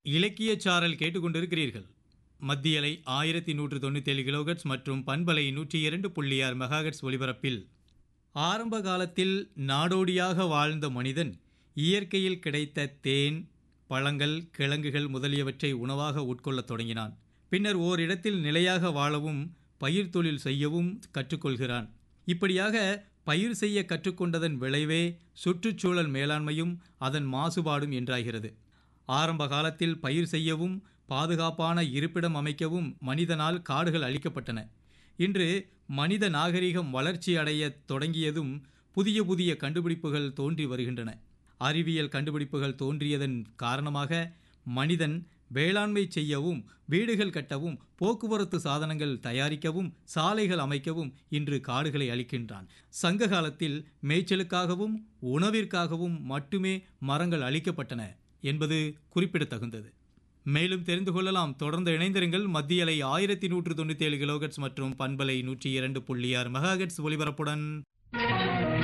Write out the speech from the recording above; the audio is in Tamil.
இலக்கியச் சாரல் கேட்டுக்கொண்டிருக்கிறீர்கள் மத்தியலை ஆயிரத்தி நூற்று தொண்ணூத்தேழு கிலோகட்ஸ் மற்றும் பண்பலை நூற்றி இரண்டு புள்ளி ஆறு மெகாகட்ஸ் ஒலிபரப்பில் ஆரம்ப காலத்தில் நாடோடியாக வாழ்ந்த மனிதன் இயற்கையில் கிடைத்த தேன் பழங்கள் கிழங்குகள் முதலியவற்றை உணவாக உட்கொள்ளத் தொடங்கினான் பின்னர் ஓரிடத்தில் நிலையாக வாழவும் பயிர் தொழில் செய்யவும் கற்றுக்கொள்கிறான் இப்படியாக பயிர் செய்ய கற்றுக்கொண்டதன் விளைவே சுற்றுச்சூழல் மேலாண்மையும் அதன் மாசுபாடும் என்றாகிறது ஆரம்ப காலத்தில் பயிர் செய்யவும் பாதுகாப்பான இருப்பிடம் அமைக்கவும் மனிதனால் காடுகள் அழிக்கப்பட்டன இன்று மனித நாகரிகம் வளர்ச்சி அடையத் தொடங்கியதும் புதிய புதிய கண்டுபிடிப்புகள் தோன்றி வருகின்றன அறிவியல் கண்டுபிடிப்புகள் தோன்றியதன் காரணமாக மனிதன் வேளாண்மை செய்யவும் வீடுகள் கட்டவும் போக்குவரத்து சாதனங்கள் தயாரிக்கவும் சாலைகள் அமைக்கவும் இன்று காடுகளை அழிக்கின்றான் சங்க காலத்தில் மேய்ச்சலுக்காகவும் உணவிற்காகவும் மட்டுமே மரங்கள் அழிக்கப்பட்டன என்பது குறிப்பிடத்தகுந்தது மேலும் தெரிந்து கொள்ளலாம் தொடர்ந்து இணைந்திருங்கள் மத்தியலை ஆயிரத்தி நூற்று தொண்ணூற்றி ஏழு கிலோகட்ஸ் மற்றும் பண்பலை நூற்றி இரண்டு புள்ளி ஆறு மெகாகட்ஸ் ஒலிபரப்புடன்